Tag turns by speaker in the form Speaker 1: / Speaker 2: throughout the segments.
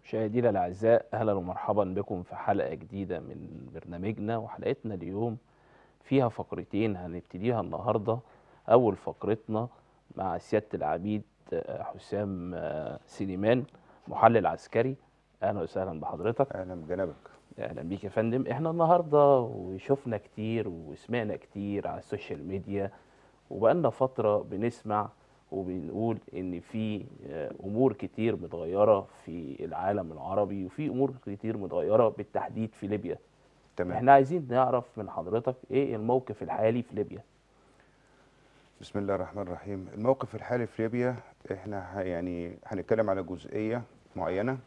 Speaker 1: مشاهدينا الاعزاء اهلا ومرحبا بكم في حلقه جديده من برنامجنا وحلقتنا اليوم فيها فقرتين هنبتديها النهارده اول فقرتنا مع سياده العميد آه، حسام آه، سليمان محلل عسكري اهلا وسهلا بحضرتك
Speaker 2: اهلا بجنبك
Speaker 1: اهلا بيك يا فندم احنا النهارده وشفنا كتير وسمعنا كتير على السوشيال ميديا وبقالنا فتره بنسمع وبنقول ان في آه، امور كتير متغيره في العالم العربي وفي امور كتير متغيره بالتحديد في ليبيا
Speaker 2: تمام
Speaker 1: احنا عايزين نعرف من حضرتك ايه الموقف الحالي في ليبيا
Speaker 2: بسم الله الرحمن الرحيم الموقف الحالي في ليبيا احنا ه- يعني هنتكلم على جزئيه معينه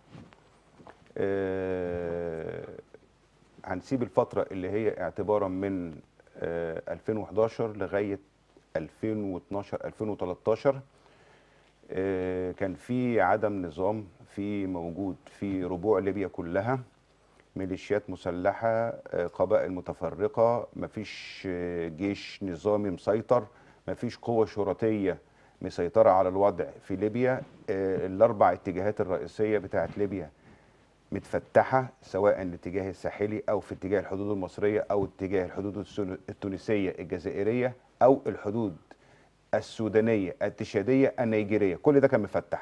Speaker 2: آه هنسيب الفتره اللي هي اعتبارا من آه 2011 لغايه 2012 2013 آه كان في عدم نظام في موجود في ربوع ليبيا كلها ميليشيات مسلحة آه، قبائل متفرقة مفيش آه، جيش نظامي مسيطر مفيش قوة شرطية مسيطرة على الوضع في ليبيا آه، الأربع اتجاهات الرئيسية بتاعت ليبيا متفتحة سواء الاتجاه الساحلي أو في اتجاه الحدود المصرية أو اتجاه الحدود السن- التونسية الجزائرية أو الحدود السودانية التشادية النيجيرية كل ده كان مفتح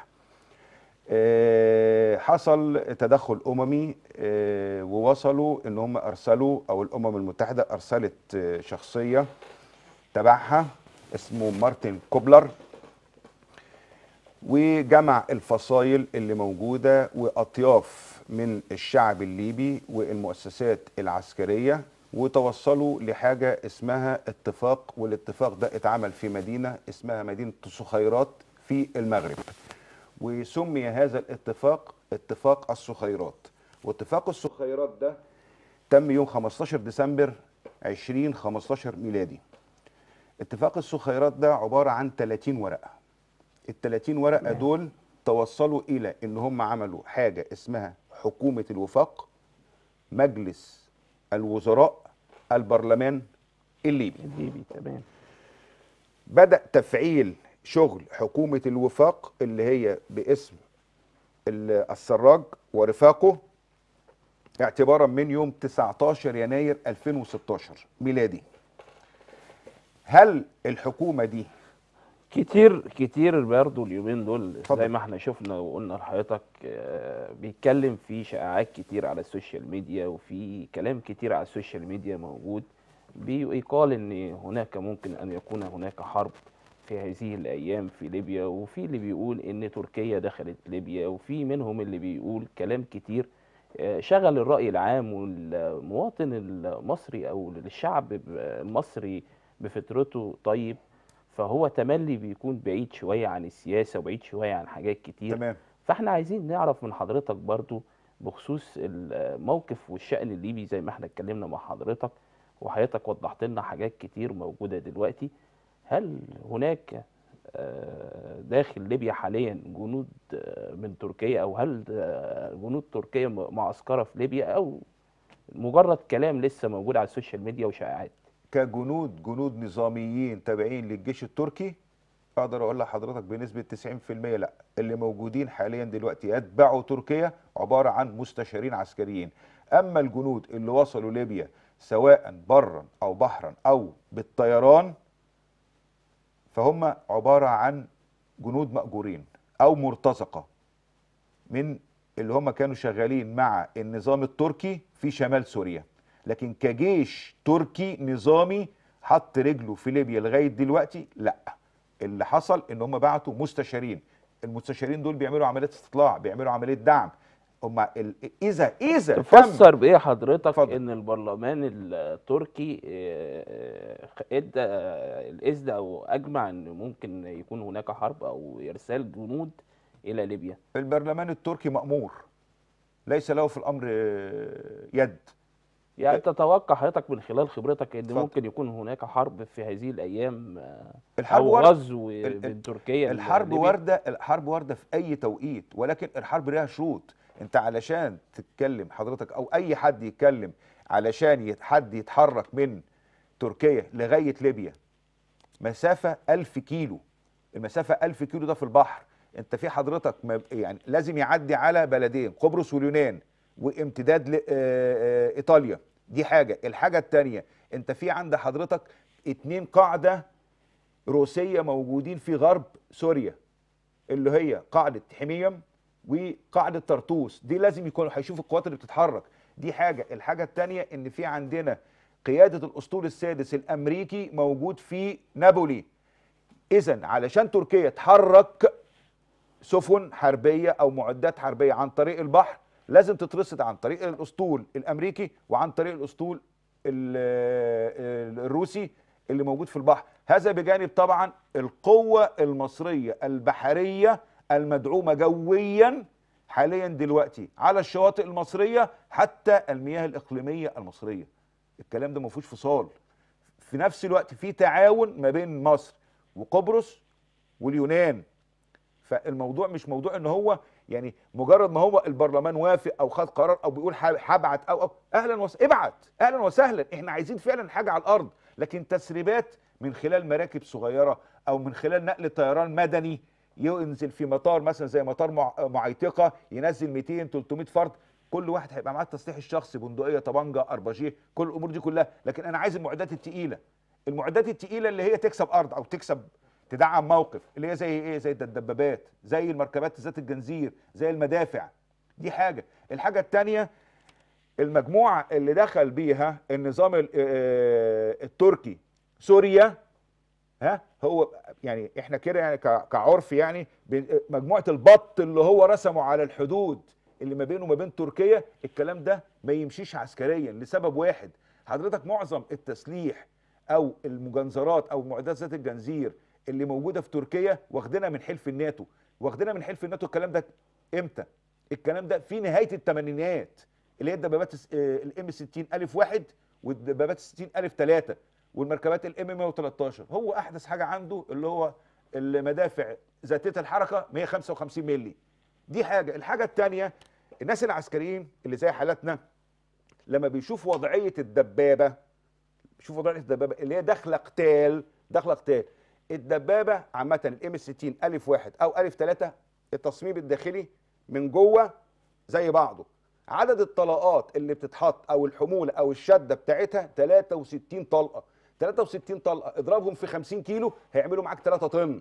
Speaker 2: آه، حصل تدخل اممي آه، ووصلوا ان هم ارسلوا او الامم المتحده ارسلت آه، شخصيه تبعها اسمه مارتن كوبلر وجمع الفصائل اللي موجوده واطياف من الشعب الليبي والمؤسسات العسكريه وتوصلوا لحاجه اسمها اتفاق والاتفاق ده اتعمل في مدينه اسمها مدينه سخيرات في المغرب وسمي هذا الاتفاق اتفاق السخيرات واتفاق السخيرات ده تم يوم 15 ديسمبر 2015 ميلادي اتفاق السخيرات ده عبارة عن 30 ورقة ال 30 ورقة دول توصلوا إلى إن هم عملوا حاجة اسمها حكومة الوفاق مجلس الوزراء البرلمان الليبي
Speaker 1: الليبي تمام
Speaker 2: بدأ تفعيل شغل حكومة الوفاق اللي هي باسم ال- السراج ورفاقه اعتبارا من يوم 19 يناير 2016 ميلادي هل الحكومة دي
Speaker 1: كتير كتير برضه اليومين دول
Speaker 2: اتفضل.
Speaker 1: زي ما احنا شفنا وقلنا لحضرتك آه، بيتكلم في شائعات كتير على السوشيال ميديا وفي كلام كتير على السوشيال ميديا موجود بيقال ان هناك ممكن ان يكون هناك حرب في هذه الايام في ليبيا وفي اللي بيقول ان تركيا دخلت ليبيا وفي منهم اللي بيقول كلام كتير آه، شغل الرأي العام والمواطن المصري او الشعب المصري بفطرته طيب فهو تملي بيكون بعيد شوية عن السياسة وبعيد شوية عن حاجات كتير
Speaker 2: تمام
Speaker 1: فاحنا عايزين نعرف من حضرتك برضو بخصوص الموقف والشأن الليبي زي ما احنا اتكلمنا مع حضرتك وحضرتك وضحت لنا حاجات كتير موجودة دلوقتي هل هناك آه، داخل ليبيا حاليا جنود آه، من تركيا او هل آه، جنود تركيا م- معسكرة في ليبيا او مجرد كلام لسه موجود على السوشيال ميديا وشائعات
Speaker 2: كجنود جنود نظاميين تابعين للجيش التركي اقدر اقول لحضرتك بنسبه 90% لا اللي موجودين حاليا دلوقتي يتبعوا تركيا عباره عن مستشارين عسكريين اما الجنود اللي وصلوا ليبيا سواء برا او بحرا او بالطيران فهم عباره عن جنود مأجورين او مرتزقه من اللي هم كانوا شغالين مع النظام التركي في شمال سوريا لكن كجيش تركي نظامي حط رجله في ليبيا لغايه دلوقتي لا اللي حصل ان هم بعتوا مستشارين المستشارين دول بيعملوا عمليات استطلاع بيعملوا عمليه دعم هم ال- اذا اذا تم
Speaker 1: تفسر بايه حضرتك
Speaker 2: اتفضل.
Speaker 1: ان البرلمان التركي آه، آه، ادى آه، الاذن او اجمع ان ممكن يكون هناك حرب او ارسال جنود الى ليبيا
Speaker 2: البرلمان التركي مأمور ليس له في الامر آه، يد
Speaker 1: يعني تتوقع حضرتك من خلال خبرتك ان
Speaker 2: اتفضل.
Speaker 1: ممكن يكون هناك حرب في هذه الايام آه،
Speaker 2: الحرب
Speaker 1: او
Speaker 2: ورد-
Speaker 1: غزو
Speaker 2: ال-
Speaker 1: من تركيا
Speaker 2: الحرب
Speaker 1: لليبيا؟
Speaker 2: وارده الحرب وارده في اي توقيت ولكن الحرب ليها شروط انت علشان تتكلم حضرتك او اي حد يتكلم علشان يت- حد يتحرك من تركيا لغايه ليبيا مسافه ألف كيلو المسافه ألف كيلو ده في البحر انت في حضرتك ما- يعني لازم يعدي على بلدين قبرص واليونان وامتداد لايطاليا دي حاجه الحاجه الثانيه انت في عند حضرتك اتنين قاعده روسيه موجودين في غرب سوريا اللي هي قاعده حميم وقاعده طرطوس دي لازم يكونوا هيشوفوا القوات اللي بتتحرك دي حاجه الحاجه الثانيه ان في عندنا قياده الاسطول السادس الامريكي موجود في نابولي اذا علشان تركيا تحرك سفن حربيه او معدات حربيه عن طريق البحر لازم تترصد عن طريق الاسطول الامريكي وعن طريق الاسطول ال- ال- الروسي اللي موجود في البحر هذا بجانب طبعا القوه المصريه البحريه المدعومه جويا حاليا دلوقتي على الشواطئ المصريه حتى المياه الاقليميه المصريه الكلام ده ما فيهوش فصال في نفس الوقت في تعاون ما بين مصر وقبرص واليونان فالموضوع مش موضوع ان هو يعني مجرد ما هو البرلمان وافق او خد قرار او بيقول ح- هبعت او, أو اهلا وسهلا ابعت اهلا وسهلا احنا عايزين فعلا حاجه على الارض لكن تسريبات من خلال مراكب صغيره او من خلال نقل طيران مدني ينزل في مطار مثلا زي مطار مع- معيتقه ينزل 200 300 فرد كل واحد هيبقى معاه التصليح الشخصي بندقيه طبنجه ارباجيه كل الامور دي كلها لكن انا عايز المعدات التقيله المعدات التقيله اللي هي تكسب ارض او تكسب تدعم موقف اللي هي زي ايه زي الدبابات زي المركبات ذات الجنزير زي المدافع دي حاجه الحاجه الثانيه المجموعه اللي دخل بيها النظام ال- آه، التركي سوريا ها هو يعني احنا كده يعني ك- كعرف يعني بين- مجموعه البط اللي هو رسمه على الحدود اللي ما بينه وما بين تركيا الكلام ده ما يمشيش عسكريا لسبب واحد حضرتك معظم التسليح او المجنزرات او معدات ذات الجنزير اللي موجوده في تركيا واخدينها من حلف الناتو واخدينها من حلف الناتو الكلام ده امتى الكلام ده في نهايه الثمانينات اللي هي الدبابات الام 60 الف واحد والدبابات 60 الف 3 والمركبات الام 113 هو احدث حاجه عنده اللي هو المدافع ذاتيه الحركه 155 مللي دي حاجه الحاجه الثانيه الناس العسكريين اللي زي حالاتنا لما بيشوف وضعيه الدبابه شوف وضعيه الدبابه اللي هي داخله قتال داخله قتال الدبابه عامه الام 60 الف واحد او الف 3 التصميم الداخلي من جوه زي بعضه عدد الطلقات اللي بتتحط او الحموله او الشده بتاعتها 63 طلقه 63 طلقه اضربهم في 50 كيلو هيعملوا معاك 3 طن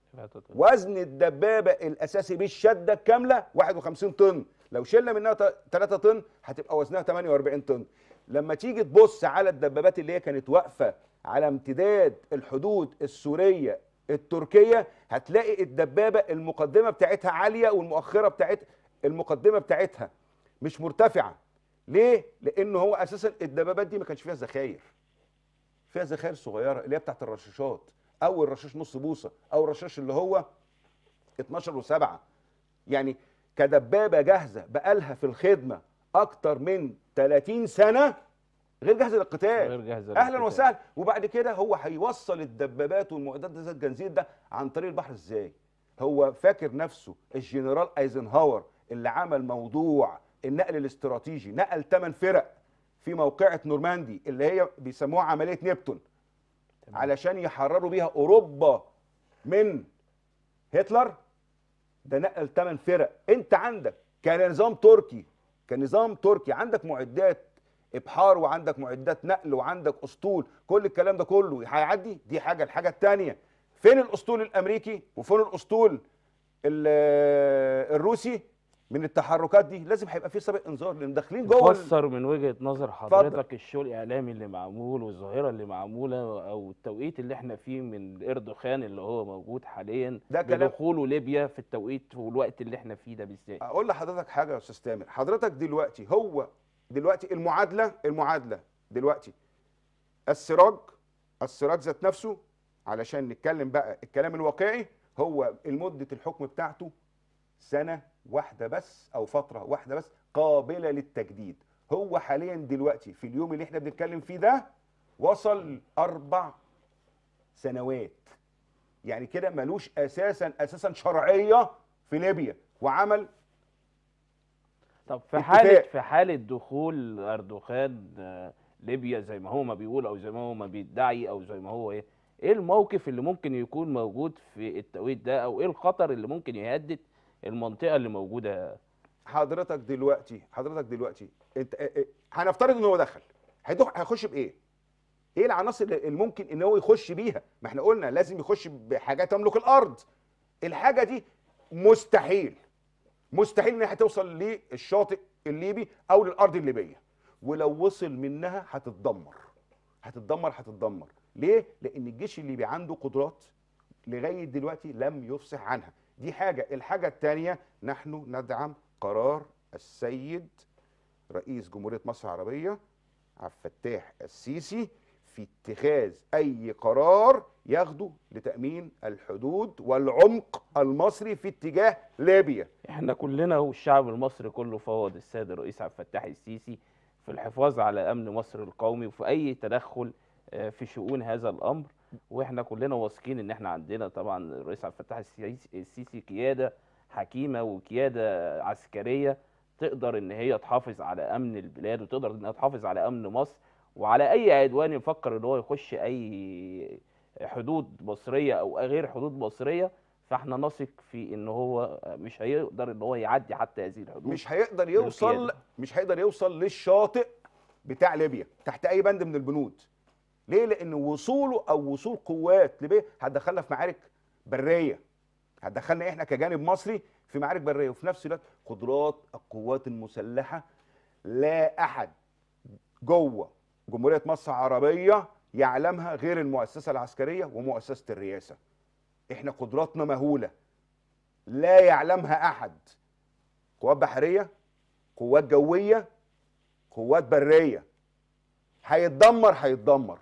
Speaker 2: وزن الدبابه الاساسي بالشده الكامله 51 طن لو شلنا منها 3 طن هتبقى وزنها 48 طن لما تيجي تبص على الدبابات اللي هي كانت واقفه على امتداد الحدود السوريه التركيه هتلاقي الدبابه المقدمه بتاعتها عاليه والمؤخره بتاعت المقدمه بتاعتها مش مرتفعه ليه لان هو اساسا الدبابات دي ما كانش فيها ذخاير فيها ذخاير صغيره اللي هي بتاعت الرشاشات او الرشاش نص بوصه او الرشاش اللي هو 12 و7 يعني كدبابه جاهزه بقالها في الخدمه اكتر من 30 سنه غير جاهزه للقتال
Speaker 1: غير جاهزة
Speaker 2: اهلا
Speaker 1: للقتال.
Speaker 2: وسهلا وبعد كده هو هيوصل الدبابات والمعدات ذات الجنزير ده عن طريق البحر ازاي هو فاكر نفسه الجنرال ايزنهاور اللي عمل موضوع النقل الاستراتيجي نقل 8 فرق في موقعة نورماندي اللي هي بيسموها عملية نبتون علشان يحرروا بيها اوروبا من هتلر ده نقل 8 فرق انت عندك كنظام تركي كنظام تركي عندك معدات ابحار وعندك معدات نقل وعندك اسطول كل الكلام ده كله هيعدي دي حاجه الحاجه الثانيه فين الاسطول الامريكي وفين الاسطول ال- الروسي من التحركات دي لازم هيبقى في سابق انذار لان داخلين جوه ال-
Speaker 1: فسر من وجهة نظر حضرتك الشو الاعلامي اللي معمول والظاهرة اللي معمولة او التوقيت اللي احنا فيه من اردوغان اللي هو موجود حاليا
Speaker 2: ده كلام-
Speaker 1: بدخوله ليبيا في التوقيت والوقت اللي احنا فيه ده بالذات
Speaker 2: اقول لحضرتك حاجه يا استاذ تامر حضرتك دلوقتي هو دلوقتي المعادله المعادله دلوقتي السراج السراج ذات نفسه علشان نتكلم بقى الكلام الواقعي هو المده الحكم بتاعته سنه واحده بس او فتره واحده بس قابله للتجديد هو حاليا دلوقتي في اليوم اللي احنا بنتكلم فيه ده وصل اربع سنوات يعني كده ملوش اساسا اساسا شرعيه في ليبيا وعمل
Speaker 1: طب في
Speaker 2: اتفاق.
Speaker 1: حالة في حالة دخول اردوغان آه، ليبيا زي ما هو ما بيقول او زي ما هو ما بيدعي او زي ما هو ايه ايه الموقف اللي ممكن يكون موجود في التوقيت ده او ايه الخطر اللي ممكن يهدد المنطقه اللي موجوده
Speaker 2: حضرتك دلوقتي حضرتك دلوقتي انت اه- اه، هنفترض ان هو دخل هيدخ- هيخش بايه؟ ايه العناصر اللي ممكن ان هو يخش بيها؟ ما احنا قلنا لازم يخش بحاجه تملك الارض. الحاجه دي مستحيل مستحيل ان هي هتوصل للشاطئ الليبي او للارض الليبيه ولو وصل منها هتتدمر هتتدمر هتتدمر ليه؟ لان الجيش الليبي عنده قدرات لغايه دلوقتي لم يفصح عنها دي حاجه الحاجه الثانيه نحن ندعم قرار السيد رئيس جمهوريه مصر العربيه عبد الفتاح السيسي في اتخاذ اي قرار ياخده لتامين الحدود والعمق المصري في اتجاه ليبيا
Speaker 1: احنا كلنا والشعب المصري كله فوض السيد الرئيس عبد الفتاح السيسي في الحفاظ على امن مصر القومي وفي اي تدخل آه، في شؤون هذا الامر واحنا كلنا واثقين ان احنا عندنا طبعا الرئيس عبد الفتاح السيسي السيسي قياده حكيمه وقياده عسكريه تقدر ان هي تحافظ على امن البلاد وتقدر انها تحافظ على امن مصر وعلى اي عدوان يفكر ان هو يخش اي حدود مصريه او غير حدود مصريه فاحنا نثق في ان هو مش هيقدر ان هو يعدي حتى هذه الحدود
Speaker 2: مش هيقدر يوصل
Speaker 1: بالقيادة.
Speaker 2: مش هيقدر يوصل للشاطئ بتاع ليبيا تحت اي بند من البنود ليه لان وصوله او وصول قوات ليبيا هتدخلنا في معارك بريه هتدخلنا احنا كجانب مصري في معارك بريه وفي نفس الوقت قدرات القوات المسلحه لا احد جوه جمهوريه مصر العربيه يعلمها غير المؤسسه العسكريه ومؤسسه الرئاسه احنا قدراتنا مهوله لا يعلمها احد قوات بحريه قوات جويه قوات بريه هيتدمر هيتدمر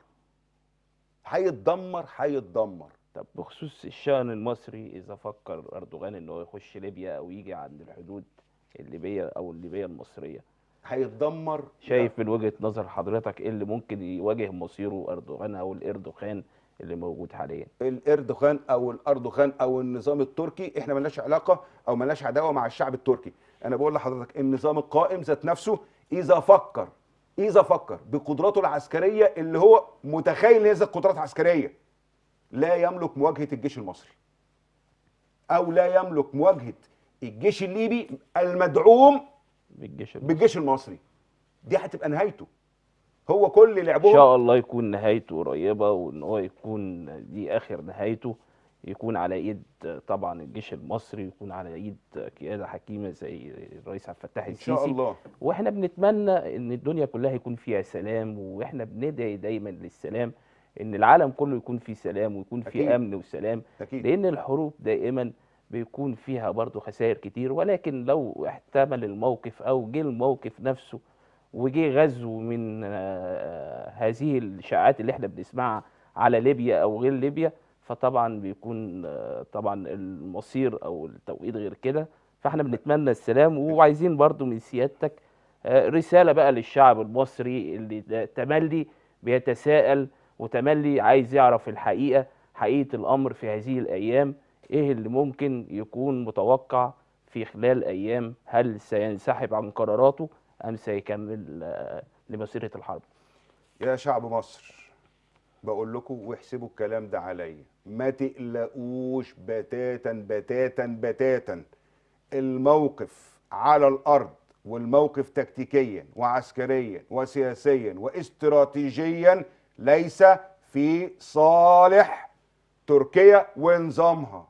Speaker 2: هيتدمر هيتدمر
Speaker 1: طب بخصوص الشأن المصري إذا فكر أردوغان إن هو يخش ليبيا أو يجي عند الحدود الليبية أو الليبية المصرية
Speaker 2: هيتدمر
Speaker 1: شايف من وجهة نظر حضرتك إيه اللي ممكن يواجه مصيره أردوغان أو الإردوغان اللي موجود حاليا
Speaker 2: الاردوغان او الاردوغان او النظام التركي احنا ملناش علاقه او ملناش عداوه مع الشعب التركي انا بقول لحضرتك النظام القائم ذات نفسه اذا فكر اذا فكر بقدراته العسكريه اللي هو متخيل ان هي ذات قدرات عسكريه لا يملك مواجهه الجيش المصري او لا يملك مواجهه الجيش الليبي المدعوم
Speaker 1: بالجيش المصري
Speaker 2: بالجيش المصري دي هتبقى نهايته هو كل
Speaker 1: إن
Speaker 2: لعبهم
Speaker 1: شاء الله يكون نهايته قريبة وإن هو يكون دي آخر نهايته يكون على إيد طبعا الجيش المصري يكون على إيد قيادة حكيمة زي الرئيس عبد الفتاح
Speaker 2: ان
Speaker 1: السيسي
Speaker 2: شاء الله
Speaker 1: واحنا بنتمنى ان الدنيا كلها يكون فيها سلام واحنا بندعي دايما للسلام ان العالم كله يكون فيه سلام ويكون
Speaker 2: أكيد.
Speaker 1: فيه امن وسلام
Speaker 2: اكيد
Speaker 1: لان الحروب دائما بيكون فيها برضه خسائر كتير ولكن لو احتمل الموقف او جه الموقف نفسه وجه غزو من آه، هذه الشائعات اللي احنا بنسمعها على ليبيا او غير ليبيا فطبعا بيكون آه، طبعا المصير او التوقيت غير كده فاحنا بنتمنى السلام وعايزين برضو من سيادتك آه، رسالة بقى للشعب المصري اللي ده تملي بيتساءل وتملي عايز يعرف الحقيقة حقيقة الأمر في هذه الأيام إيه اللي ممكن يكون متوقع في خلال أيام هل سينسحب عن قراراته أم سيكمل آه، لمسيرة الحرب
Speaker 2: يا شعب مصر بقول لكم واحسبوا الكلام ده عليا ما تقلقوش بتاتا بتاتا بتاتا الموقف على الارض والموقف تكتيكيا وعسكريا وسياسيا واستراتيجيا ليس في صالح تركيا ونظامها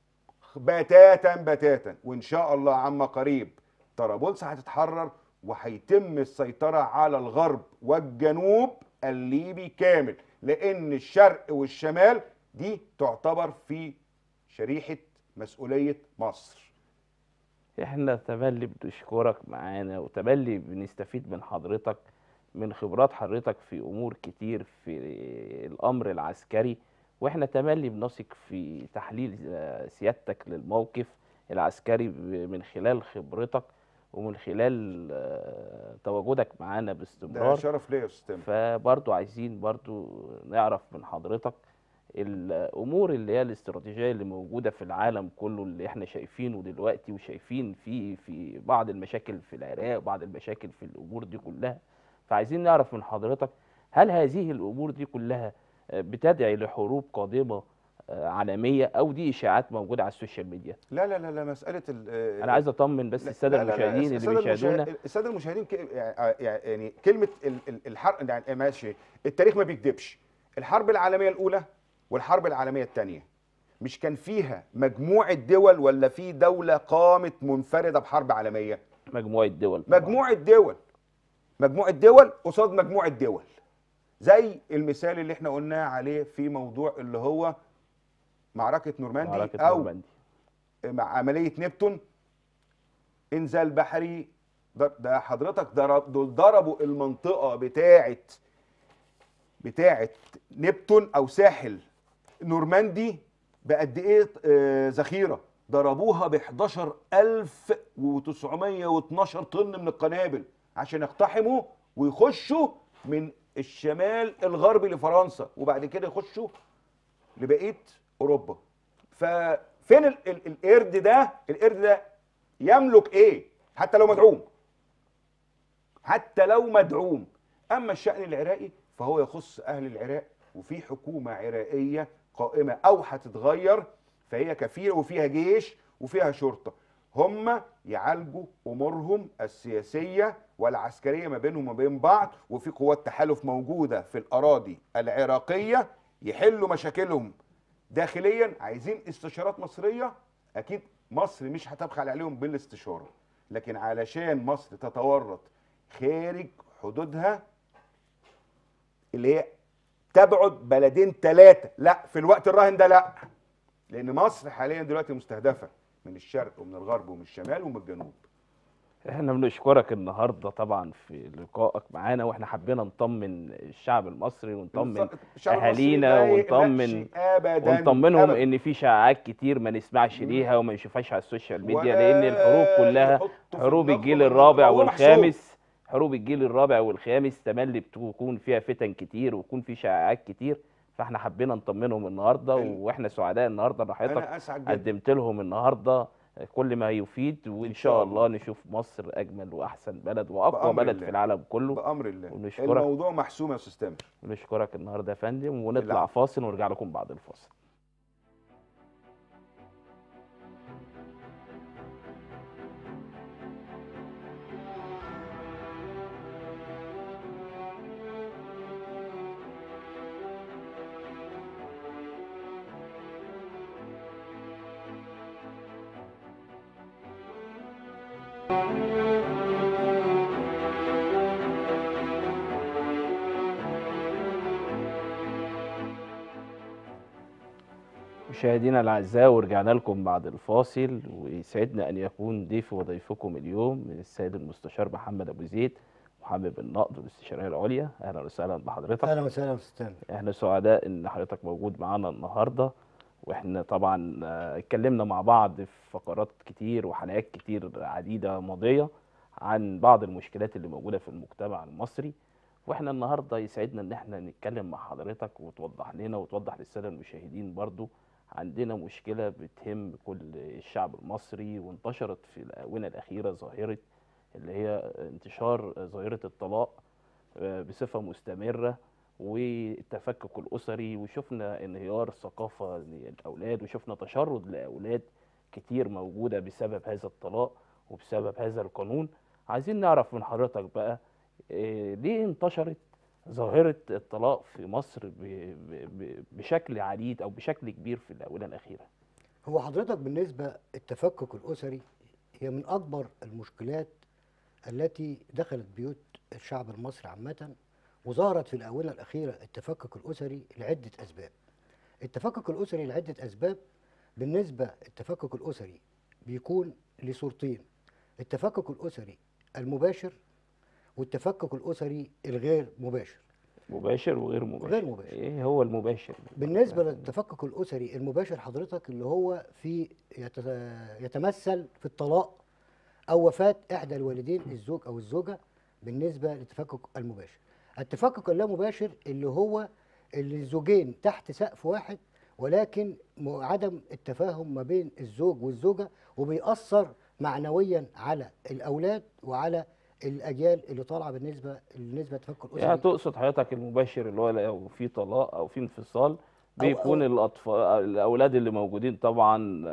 Speaker 2: بتاتا بتاتا وان شاء الله عما قريب طرابلس هتتحرر وهيتم السيطرة على الغرب والجنوب الليبي كامل لأن الشرق والشمال دي تعتبر في شريحة مسؤولية مصر
Speaker 1: احنا تملي بنشكرك معانا وتملي بنستفيد من حضرتك من خبرات حضرتك في امور كتير في الامر العسكري واحنا تملي بنثق في تحليل آه، سيادتك للموقف العسكري ب- من خلال خبرتك ومن خلال آه، تواجدك معانا
Speaker 2: ده
Speaker 1: باستمرار
Speaker 2: شرف ليا يا أستاذ تامر.
Speaker 1: فبرضو عايزين برضو نعرف من حضرتك الامور اللي هي الاستراتيجيه اللي موجوده في العالم كله اللي احنا شايفينه دلوقتي وشايفين في في بعض المشاكل في العراق بعض المشاكل في الامور دي كلها فعايزين نعرف من حضرتك هل هذه الامور دي كلها آه، بتدعي لحروب قادمه آه، عالميه او دي اشاعات موجوده على السوشيال ميديا
Speaker 2: لا لا لا لا مساله ال-
Speaker 1: انا عايز اطمن بس
Speaker 2: لا-
Speaker 1: الساده
Speaker 2: لا- لا- لا،
Speaker 1: المشاهدين اللي
Speaker 2: السادة
Speaker 1: بيشاهدونا
Speaker 2: المشاهد- الساده المشاهدين ك- يعني يعني كلمه ال- ال- الحرب يعني ماشي التاريخ ما بيكذبش الحرب العالميه الاولى والحرب العالميه الثانيه مش كان فيها مجموعه دول ولا في دوله قامت منفرده بحرب عالميه
Speaker 1: مجموعه دول طبعاً.
Speaker 2: مجموعه دول مجموعه دول قصاد مجموعه دول زي المثال اللي احنا قلناه عليه في موضوع اللي هو معركه نورماندي
Speaker 1: معركه
Speaker 2: او
Speaker 1: نورماندي
Speaker 2: مع عمليه نبتون انزال بحري ده, ده حضرتك ضرب دول ضربوا المنطقه بتاعه بتاعه نبتون او ساحل نورماندي بقد ايه آه، ذخيره ضربوها ب 11912 طن من القنابل عشان يقتحموا ويخشوا من الشمال الغربي لفرنسا وبعد كده يخشوا لبقيه اوروبا ففين ال ال القرد ده القرد ده يملك ايه حتى لو مدعوم حتى لو مدعوم اما الشان العراقي فهو يخص اهل العراق وفي حكومه عراقيه قائمه او هتتغير فهي كفيله وفيها جيش وفيها شرطه هم يعالجوا امورهم السياسيه والعسكريه ما بينهم وما بين بعض وفي قوات تحالف موجوده في الاراضي العراقيه يحلوا مشاكلهم داخليا عايزين استشارات مصريه اكيد مصر مش هتبخل عليهم بالاستشاره لكن علشان مصر تتورط خارج حدودها اللي هي تبعد بلدين ثلاثه لا في الوقت الراهن ده لا لان مصر حاليا دلوقتي مستهدفه من الشرق ومن الغرب ومن الشمال ومن الجنوب
Speaker 1: احنا بنشكرك النهارده طبعا في لقائك معانا واحنا حبينا نطمن الشعب المصري ونطمن
Speaker 2: الشعب المصري
Speaker 1: أهالينا
Speaker 2: ما يقلقش
Speaker 1: ونطمن-
Speaker 2: ابدا
Speaker 1: ونطمنهم
Speaker 2: أبداً.
Speaker 1: ان في شائعات كتير ما نسمعش
Speaker 2: مم.
Speaker 1: ليها وما نشوفهاش على السوشيال ميديا
Speaker 2: ولا
Speaker 1: لان الحروب كلها
Speaker 2: يحطوا في
Speaker 1: حروب
Speaker 2: دماغهم
Speaker 1: الجيل
Speaker 2: إن
Speaker 1: الرابع
Speaker 2: الموضوع محسوب.
Speaker 1: والخامس حروب الجيل الرابع والخامس تملي بتكون فيها فتن كتير ويكون في شائعات كتير فاحنا حبينا نطمنهم النهارده
Speaker 2: ال-
Speaker 1: واحنا سعداء النهارده ان حضرتك
Speaker 2: انا اسعد جدا
Speaker 1: قدمت لهم النهارده كل ما يفيد وان شاء
Speaker 2: شاء
Speaker 1: الله
Speaker 2: الله.
Speaker 1: نشوف مصر اجمل واحسن بلد واقوى
Speaker 2: بأمر
Speaker 1: بلد
Speaker 2: الله.
Speaker 1: في العالم كله
Speaker 2: بامر الله
Speaker 1: ونشكرك.
Speaker 2: الموضوع محسوم يا استاذ تامر
Speaker 1: ونشكرك النهارده يا فندم ونطلع
Speaker 2: العفو.
Speaker 1: فاصل ونرجع لكم بعد الفاصل مشاهدينا الاعزاء ورجعنا لكم بعد الفاصل ويسعدنا ان يكون ضيف وضيفكم اليوم من السيد المستشار محمد ابو زيد محمد النقد والاستشاريه العليا اهلا وسهلا بحضرتك
Speaker 3: اهلا وسهلا يا استاذ تامر
Speaker 1: احنا سعداء ان حضرتك موجود معانا النهارده واحنا طبعا آه، اتكلمنا مع بعض في فقرات كتير وحلقات كتير عديده ماضيه عن بعض المشكلات اللي موجوده في المجتمع المصري واحنا النهارده يسعدنا ان احنا نتكلم مع حضرتك وتوضح لنا وتوضح للساده المشاهدين برضو عندنا مشكله بتهم كل الشعب المصري وانتشرت في الاونه الاخيره ظاهره اللي هي انتشار ظاهره الطلاق آه، بصفه مستمره والتفكك الاسري وشفنا انهيار الثقافه للاولاد وشفنا تشرد لاولاد كتير موجوده بسبب هذا الطلاق وبسبب هذا القانون عايزين نعرف من حضرتك بقى إيه ليه انتشرت ظاهره الطلاق في مصر ب- ب- ب- بشكل عديد او بشكل كبير في الاونه الاخيره
Speaker 3: هو حضرتك بالنسبه التفكك الاسري هي من اكبر المشكلات التي دخلت بيوت الشعب المصري عامه وظهرت في الاونه الاخيره التفكك الاسري لعده اسباب التفكك الاسري لعده اسباب بالنسبه التفكك الاسري بيكون لصورتين التفكك الاسري المباشر والتفكك الاسري الغير مباشر
Speaker 1: مباشر وغير مباشر
Speaker 3: غير مباشر.
Speaker 1: ايه هو المباشر
Speaker 3: بالنسبة للتفكك الأسري المباشر حضرتك اللي هو في يت- يتمثل في الطلاق أو وفاة إحدى الوالدين الزوج أو الزوجة بالنسبة للتفكك المباشر. التفكك اللامباشر اللي هو اللي الزوجين تحت سقف واحد ولكن م- عدم التفاهم ما بين الزوج والزوجة وبيأثر معنويا على الأولاد وعلى الاجيال اللي طالعه بالنسبه بالنسبه للتفكك الاسري
Speaker 1: يعني تقصد حضرتك المباشر اللي هو لو في طلاق او في انفصال بيكون
Speaker 3: أو-
Speaker 1: الاطفال الاولاد اللي موجودين طبعا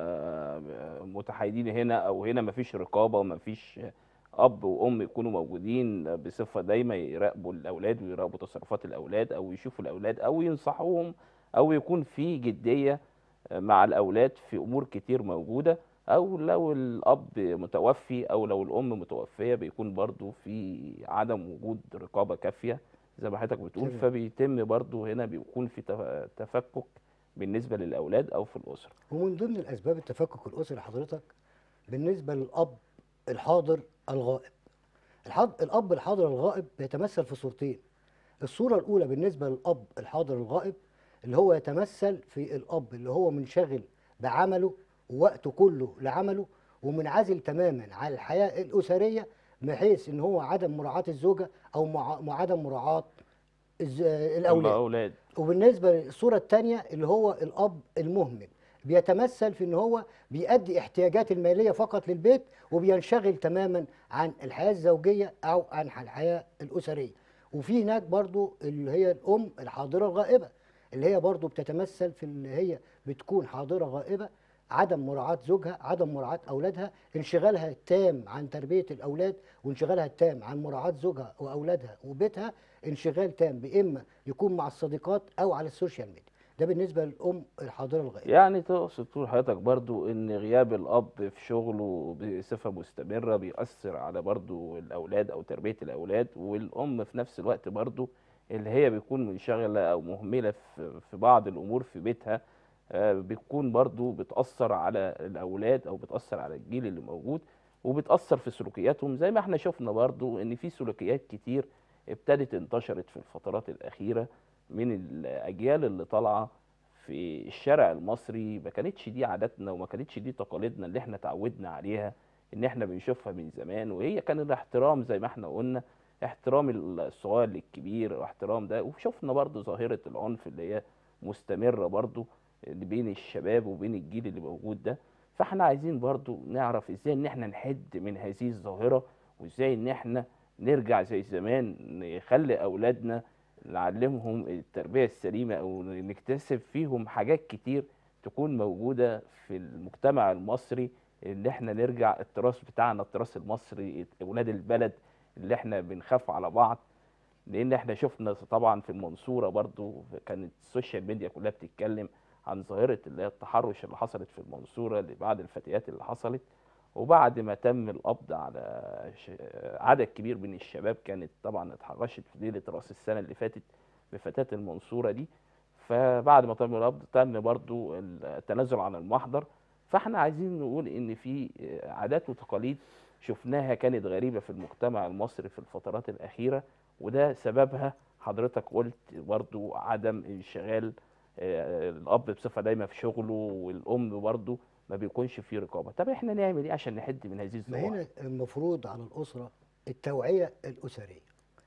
Speaker 1: آه، متحايدين هنا او هنا مفيش رقابه ومفيش اب وام يكونوا موجودين بصفه دايما يراقبوا الاولاد ويراقبوا تصرفات الاولاد او يشوفوا الاولاد او ينصحوهم او يكون في جديه مع الاولاد في امور كتير موجوده او لو الاب متوفي او لو الام متوفيه بيكون برضو في عدم وجود رقابه كافيه زي ما حضرتك بتقول
Speaker 3: تمام.
Speaker 1: فبيتم برضو هنا بيكون في تف- تفكك بالنسبه للاولاد او في الاسره
Speaker 3: ومن ضمن الاسباب التفكك الاسري حضرتك بالنسبه للاب الحاضر الغائب الحض... الاب الحاضر الغائب بيتمثل في صورتين الصوره الاولى بالنسبه للاب الحاضر الغائب اللي هو يتمثل في الاب اللي هو منشغل بعمله ووقته كله لعمله ومنعزل تماما عن الحياه الاسريه بحيث ان هو عدم مراعاه الزوجه او مع... مع عدم مراعاه الز... الاولاد
Speaker 1: الاولاد
Speaker 3: وبالنسبه للصوره الثانيه اللي هو الاب المهمل بيتمثل في ان هو بيؤدي احتياجات الماليه فقط للبيت وبينشغل تماما عن الحياه الزوجيه او عن الحياه الاسريه وفي هناك برضو اللي هي الام الحاضره الغائبه اللي هي برضو بتتمثل في اللي هي بتكون حاضره غائبه عدم مراعاة زوجها عدم مراعاة أولادها انشغالها التام عن تربية الأولاد وانشغالها التام عن مراعاة زوجها وأولادها وبيتها انشغال تام بإما يكون مع الصديقات أو على السوشيال ميديا ده بالنسبة للأم الحاضرة الغائبة
Speaker 1: يعني تقصد تقول حضرتك برضو ان غياب الاب في شغله بصفه مستمره بيأثر على برضو الاولاد او تربيه الاولاد والام في نفس الوقت برضو اللي هي بيكون منشغله او مهمله في في بعض الامور في بيتها آه، بتكون برضو بتأثر على الاولاد او بتأثر على الجيل اللي موجود وبتأثر في سلوكياتهم زي ما احنا شفنا برضو ان في سلوكيات كتير ابتدت انتشرت في الفترات الاخيره من الاجيال اللي طالعه في الشارع المصري ما كانتش دي عاداتنا وما كانتش دي تقاليدنا اللي احنا اتعودنا عليها ان احنا بنشوفها من زمان وهي كان الاحترام زي ما احنا قلنا احترام الصغير للكبير واحترام ده وشفنا برضو ظاهرة العنف اللي هي مستمرة برضو اللي بين الشباب وبين الجيل اللي موجود ده فاحنا عايزين برضو نعرف ازاي ان احنا نحد من هذه الظاهرة وازاي ان احنا نرجع زي زمان نخلي اولادنا نعلمهم التربية السليمة أو نكتسب فيهم حاجات كتير تكون موجودة في المجتمع المصري اللي احنا نرجع التراث بتاعنا التراث المصري أولاد البلد اللي احنا بنخاف على بعض لأن احنا شفنا طبعا في المنصورة برضو كانت السوشيال ميديا كلها بتتكلم عن ظاهرة اللي هي التحرش اللي حصلت في المنصورة لبعض الفتيات اللي حصلت وبعد ما تم القبض على ش- عدد كبير من الشباب كانت طبعا اتحرشت في ليله راس السنه اللي فاتت بفتاه المنصوره دي فبعد ما تم القبض تم برضو التنازل عن المحضر فاحنا عايزين نقول ان في عادات وتقاليد شفناها كانت غريبه في المجتمع المصري في الفترات الاخيره وده سببها حضرتك قلت برضو عدم انشغال آه، الاب بصفه دايما في شغله والام برضو ما بيكونش فيه رقابه طب احنا نعمل ايه عشان نحد من هذه
Speaker 3: ما
Speaker 1: الظواهر
Speaker 3: هنا المفروض على الأسرة التوعية الأسرية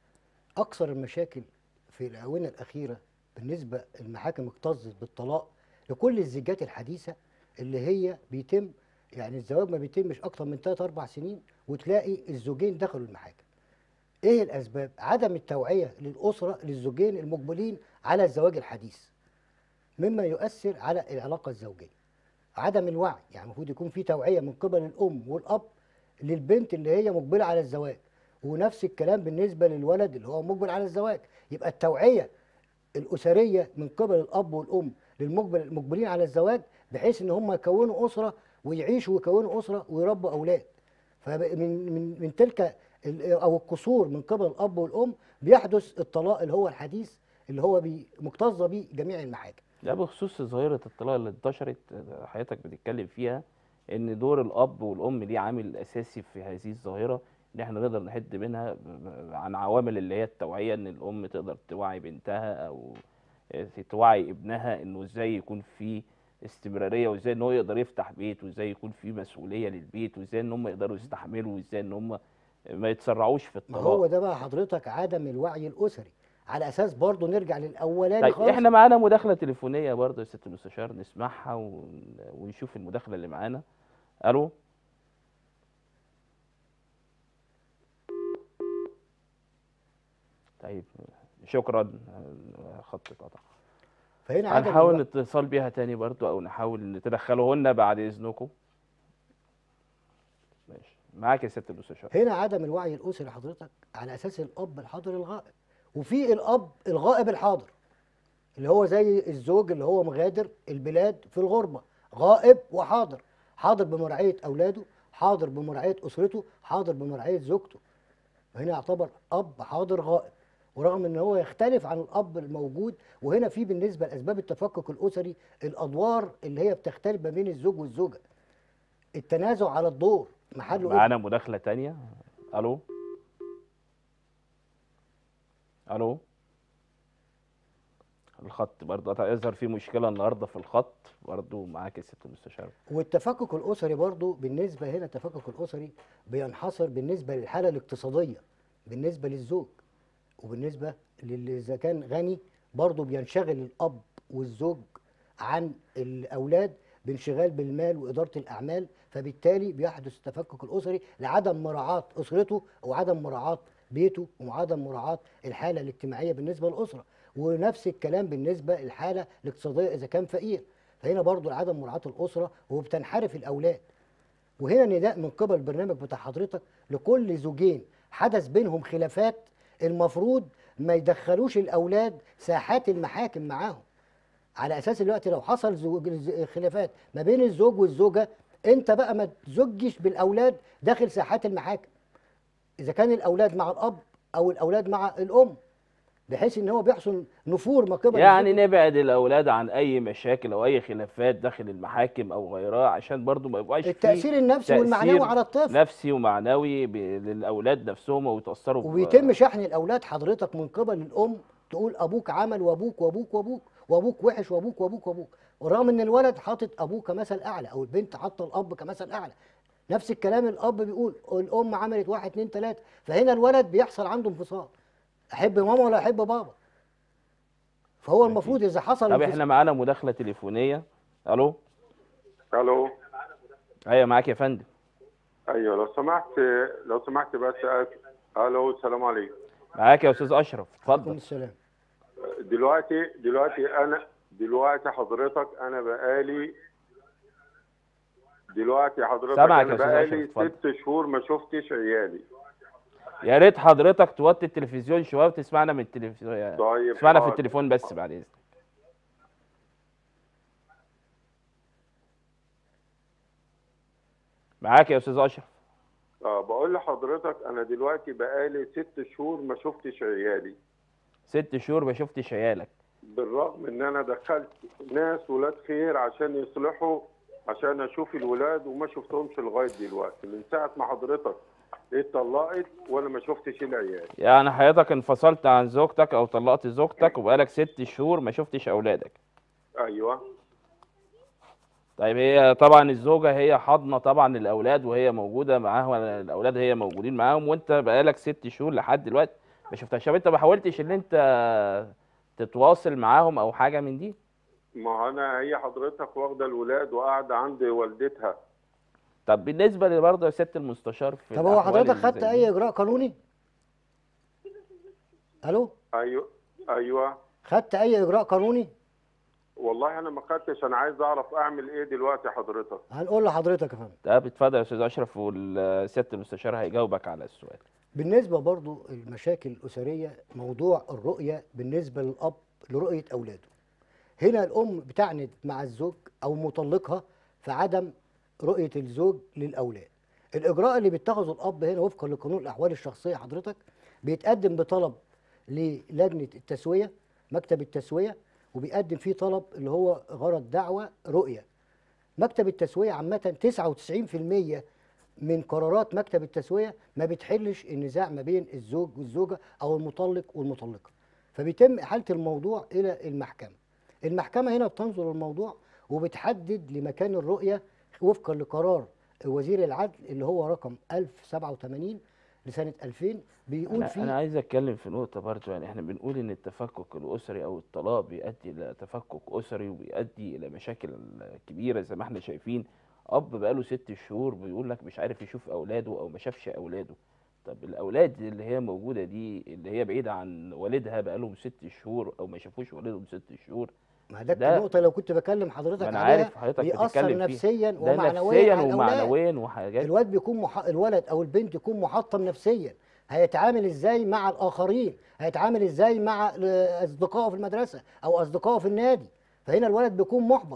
Speaker 3: أكثر المشاكل في الآونة الأخيرة بالنسبة المحاكم اكتظت بالطلاق لكل الزيجات الحديثة اللي هي بيتم يعني الزواج ما بيتمش أكتر من 3 4 سنين وتلاقي الزوجين دخلوا المحاكم إيه الأسباب؟ عدم التوعية للأسرة للزوجين المقبلين على الزواج الحديث مما يؤثر على العلاقة الزوجية عدم الوعي يعني المفروض يكون في توعية من قبل الأم والأب للبنت اللي هي مقبلة على الزواج ونفس الكلام بالنسبة للولد اللي هو مقبل على الزواج يبقى التوعية الأسرية من قبل الأب والأم للمقبل المقبلين على الزواج بحيث إن هم يكونوا أسرة ويعيشوا ويكونوا أسرة ويربوا أولاد فمن من من تلك ال- أو القصور من قبل الأب والأم بيحدث الطلاق اللي هو الحديث اللي هو بي- مكتظة به جميع المحاكم
Speaker 1: ده بخصوص ظاهرة الطلاق اللي انتشرت آه، حضرتك بتتكلم فيها ان دور الاب والام ليه عامل اساسي في هذه الظاهرة ان احنا نقدر نحد منها ب- ب- عن عوامل اللي هي التوعية ان الام تقدر توعي بنتها او آه، توعي ابنها انه ازاي يكون في استمرارية وازاي ان هو يقدر يفتح بيت وازاي يكون في مسؤولية للبيت وازاي ان هم يقدروا يستحملوا وازاي ان هم ما يتسرعوش في
Speaker 3: ما
Speaker 1: الطلاق
Speaker 3: هو ده بقى حضرتك عدم الوعي الأسري على أساس برضه نرجع للأولاني
Speaker 1: طيب
Speaker 3: خالص
Speaker 1: احنا معانا مداخلة تليفونية برضه يا ست المستشار نسمعها ون- ونشوف المداخلة اللي معانا الو طيب شكرا آه، خط اتقطع
Speaker 3: فهنا عدم
Speaker 1: هنحاول
Speaker 3: الوعي-
Speaker 1: اتصال بيها تاني برضو او نحاول تدخلوهن بعد اذنكم ماشي معاك يا ست المستشار
Speaker 3: هنا عدم الوعي الاسري حضرتك على اساس الاب الحاضر الغائب وفي الاب الغائب الحاضر اللي هو زي الزوج اللي هو مغادر البلاد في الغربه غائب وحاضر حاضر بمراعيه اولاده حاضر بمراعيه اسرته حاضر بمراعيه زوجته وهنا يعتبر اب حاضر غائب ورغم ان هو يختلف عن الاب الموجود وهنا في بالنسبه لاسباب التفكك الاسري الادوار اللي هي بتختلف ما بين الزوج والزوجه التنازع على الدور محله إيه؟
Speaker 1: معانا مداخلة تانية الو الو الخط برضه قطع يظهر في مشكلة النهاردة في الخط برضه معاك يا ست المستشار
Speaker 3: والتفكك الاسري برضو بالنسبه هنا التفكك الاسري بينحصر بالنسبه للحاله الاقتصاديه بالنسبه للزوج وبالنسبه للي اذا كان غني برضو بينشغل الاب والزوج عن الاولاد بانشغال بالمال واداره الاعمال فبالتالي بيحدث التفكك الاسري لعدم مراعاه اسرته وعدم مراعاه بيته وعدم مراعاه الحاله الاجتماعيه بالنسبه للاسره ونفس الكلام بالنسبه للحاله الاقتصاديه اذا كان فقير فهنا برضو عدم مراعاه الاسره وبتنحرف الاولاد وهنا نداء من قبل البرنامج بتاع حضرتك لكل زوجين حدث بينهم خلافات المفروض ما يدخلوش الاولاد ساحات المحاكم معاهم على اساس الوقت لو حصل زوج ز- خلافات ما بين الزوج والزوجه انت بقى ما تزجش بالاولاد داخل ساحات المحاكم اذا كان الاولاد مع الاب او الاولاد مع الام بحيث ان هو بيحصل نفور ما قبل
Speaker 1: يعني
Speaker 3: الزوج.
Speaker 1: نبعد الاولاد عن اي مشاكل او اي خلافات داخل المحاكم او غيرها عشان برضه ما يبقاش في
Speaker 3: التاثير النفسي والمعنوي
Speaker 1: تأثير
Speaker 3: على الطفل
Speaker 1: نفسي ومعنوي ب- للاولاد نفسهم ويتاثروا ب-
Speaker 3: وبيتم شحن الاولاد حضرتك من قبل الام تقول ابوك عمل وابوك وابوك وابوك وابوك وحش وابوك وابوك وابوك ورغم ان الولد حاطط ابوه كمثل اعلى او البنت حاطه الاب كمثل اعلى نفس الكلام الاب بيقول الام عملت واحد اتنين تلاته فهنا الولد بيحصل عنده انفصال احب ماما ولا احب بابا فهو المفروض اذا حصل
Speaker 1: طب
Speaker 3: انفصال
Speaker 1: احنا معانا مداخله تليفونيه الو
Speaker 4: الو
Speaker 1: ايوه معاك يا فندم
Speaker 4: ايوه لو سمحت لو سمحت بس أس- الو السلام عليكم
Speaker 1: معاك يا استاذ اشرف
Speaker 3: عليكم
Speaker 1: اتفضل
Speaker 3: السلام
Speaker 4: دلوقتي دلوقتي انا دلوقتي حضرتك انا بقالي دلوقتي حضرتك
Speaker 1: سامعك
Speaker 4: انا
Speaker 1: يا أستاذ
Speaker 4: بقالي
Speaker 1: أشرف، اتفضل.
Speaker 4: ست شهور ما شفتش عيالي
Speaker 1: يا ريت حضرتك توطي التلفزيون شويه وتسمعنا من التلفزيون
Speaker 4: طيب
Speaker 1: تسمعنا في
Speaker 4: حاضر.
Speaker 1: التليفون بس بعد اذنك معاك يا استاذ اشرف
Speaker 4: اه بقول لحضرتك انا دلوقتي بقالي ست شهور ما شفتش عيالي
Speaker 1: ست شهور ما شفتش عيالك
Speaker 4: بالرغم ان انا دخلت ناس ولاد خير عشان يصلحوا عشان اشوف الولاد وما شفتهمش لغايه دلوقتي من ساعه ما حضرتك اتطلقت وانا ما شفتش العيال
Speaker 1: يعني حضرتك انفصلت عن زوجتك او طلقت زوجتك وبقالك ست شهور ما شفتش اولادك
Speaker 4: ايوه
Speaker 1: طيب هي طبعا الزوجه هي حاضنه طبعا الاولاد وهي موجوده معاهم الاولاد هي موجودين معاهم وانت بقالك ست شهور لحد دلوقتي ما شفتهاش طب انت ما حاولتش ان انت تتواصل معاهم او حاجه من دي
Speaker 4: ما انا هي حضرتك واخده الولاد وقاعده عند والدتها
Speaker 1: طب بالنسبه برضه يا ست المستشار في
Speaker 3: طب هو
Speaker 1: الأحوال
Speaker 3: حضرتك
Speaker 1: اللي
Speaker 3: خدت
Speaker 1: زي
Speaker 3: اي
Speaker 1: دي،
Speaker 3: اجراء قانوني الو
Speaker 4: ايوه ايوه
Speaker 3: خدت اي اجراء قانوني
Speaker 4: والله انا ما خدتش انا عايز اعرف اعمل ايه دلوقتي حضرتك
Speaker 3: هنقول لحضرتك يا فندم
Speaker 1: طب اتفضل يا استاذ اشرف والسياده المستشار هيجاوبك على السؤال
Speaker 3: بالنسبة برضو المشاكل الأسرية موضوع الرؤية بالنسبة للأب لرؤية أولاده هنا الأم بتعند مع الزوج أو مطلقها في عدم رؤية الزوج للأولاد الإجراء اللي بيتخذه الأب هنا وفقا لقانون الأحوال الشخصية حضرتك بيتقدم بطلب للجنة التسوية مكتب التسوية وبيقدم فيه طلب اللي هو غرض دعوة رؤية مكتب التسوية عامة 99% من قرارات مكتب التسوية ما بتحلش النزاع ما بين الزوج والزوجة أو المطلق والمطلقة فبيتم إحالة الموضوع إلى المحكمة المحكمة هنا بتنظر الموضوع وبتحدد لمكان الرؤية وفقا لقرار وزير العدل اللي هو رقم 1087 لسنة 2000 بيقول
Speaker 1: انا,
Speaker 3: فيه
Speaker 1: أنا عايز اتكلم في نقطه برضه يعني احنا بنقول ان التفكك الاسري او الطلاق بيؤدي الى تفكك اسري وبيؤدي الى مشاكل كبيره زي ما احنا شايفين اب بقاله ست شهور بيقول لك مش عارف يشوف اولاده او ما شافش اولاده طب الاولاد اللي هي موجوده دي اللي هي بعيده عن والدها بقالهم ست شهور او ما شافوش والدهم ست شهور
Speaker 3: ما ده
Speaker 1: ده-
Speaker 3: النقطه لو كنت بكلم حضرتك
Speaker 1: ما انا
Speaker 3: عليها
Speaker 1: عارف حضرتك
Speaker 3: بيأثر
Speaker 1: بتتكلم فيها
Speaker 3: نفسيا
Speaker 1: ده
Speaker 3: ومعنويا
Speaker 1: نفسيا
Speaker 3: على الأولاد.
Speaker 1: ومعنويا وحاجات
Speaker 3: الواد بيكون مح... الولد او البنت يكون محطم نفسيا هيتعامل ازاي مع الاخرين هيتعامل ازاي مع ال- اصدقائه في المدرسه او اصدقائه في النادي فهنا الولد بيكون محبط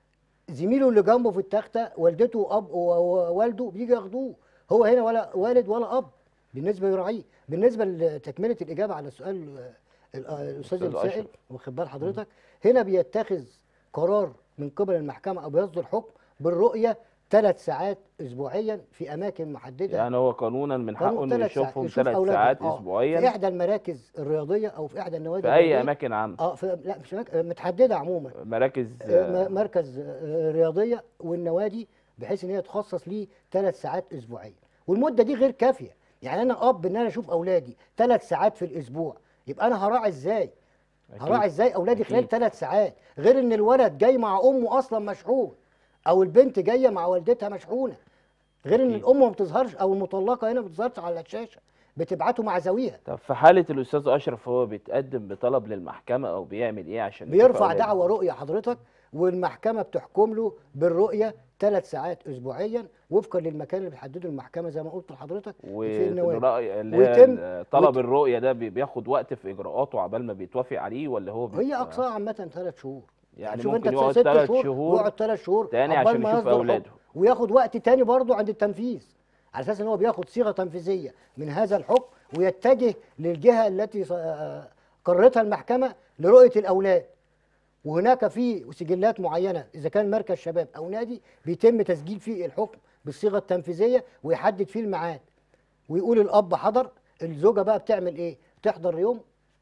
Speaker 3: زميله اللي جنبه في التخته والدته واب و- ووالده بيجي ياخدوه هو هنا ولا والد ولا اب بالنسبه يراعيه بالنسبه لتكمله الاجابه على السؤال آه، ال- آه، الاستاذ
Speaker 1: أستاذ
Speaker 3: السائل
Speaker 1: أشرف.
Speaker 3: واخد بال حضرتك هنا بيتخذ قرار من قبل المحكمه او بيصدر حكم بالرؤيه ثلاث ساعات اسبوعيا في اماكن محدده
Speaker 1: يعني هو قانونا من حقه
Speaker 3: قانون
Speaker 1: انه
Speaker 3: ثلاث ساعات.
Speaker 1: يشوفهم
Speaker 3: يشوف
Speaker 1: ثلاث
Speaker 3: أولاده.
Speaker 1: ساعات
Speaker 3: آه. في
Speaker 1: اسبوعيا
Speaker 3: احدى المراكز الرياضيه او في احدى النوادي
Speaker 1: في اي
Speaker 3: الرياضية.
Speaker 1: اماكن عامه
Speaker 3: اه في لا مش أماكن- متحدده عموما
Speaker 1: مراكز
Speaker 3: آه، م- مركز آه، رياضيه والنوادي بحيث ان هي تخصص ليه ثلاث ساعات اسبوعيا والمده دي غير كافيه يعني انا اب ان انا اشوف اولادي ثلاث ساعات في الاسبوع يبقى انا هراعي ازاي
Speaker 1: أكيد.
Speaker 3: هراعي ازاي اولادي خلال
Speaker 1: أكيد.
Speaker 3: ثلاث ساعات غير ان الولد جاي مع امه اصلا مشحون او البنت جايه مع والدتها مشحونه غير ان
Speaker 1: أكيد.
Speaker 3: الام ما بتظهرش او المطلقه هنا ما بتظهرش على الشاشه بتبعته مع زويها
Speaker 1: طب في حاله الاستاذ اشرف هو بيتقدم بطلب للمحكمه او بيعمل ايه عشان يشوف
Speaker 3: بيرفع
Speaker 1: أولاده؟
Speaker 3: دعوى رؤيه حضرتك والمحكمه بتحكم له بالرؤيه ثلاث ساعات اسبوعيا وفقا للمكان اللي بتحدده المحكمه زي ما قلت لحضرتك في النوادي
Speaker 1: والرأي اللي
Speaker 3: ويتم-
Speaker 1: هي طلب
Speaker 3: ويت-
Speaker 1: الرؤيه ده بي- بياخد وقت في اجراءاته عبال ما بيتوافق عليه ولا هو
Speaker 3: هي
Speaker 1: بيبقى-
Speaker 3: اقصاها عامه ثلاث شهور
Speaker 1: يعني
Speaker 3: شوف
Speaker 1: ممكن
Speaker 3: انت
Speaker 1: يقعد
Speaker 3: ست
Speaker 1: ثلاث
Speaker 3: شهور
Speaker 1: شهور
Speaker 3: يقعد ثلاث شهور
Speaker 1: تاني
Speaker 3: عقبال
Speaker 1: عشان
Speaker 3: ما
Speaker 1: يشوف
Speaker 3: يصدر حكم.
Speaker 1: أولاده.
Speaker 3: وياخد وقت تاني برضه عند التنفيذ على اساس ان هو بياخد صيغه تنفيذيه من هذا الحكم ويتجه للجهه التي ص- آه، قررتها المحكمه لرؤيه الاولاد وهناك في سجلات معينه اذا كان مركز شباب او نادي بيتم تسجيل فيه الحكم بالصيغه التنفيذيه ويحدد فيه الميعاد ويقول الاب حضر الزوجه بقى بتعمل ايه تحضر يوم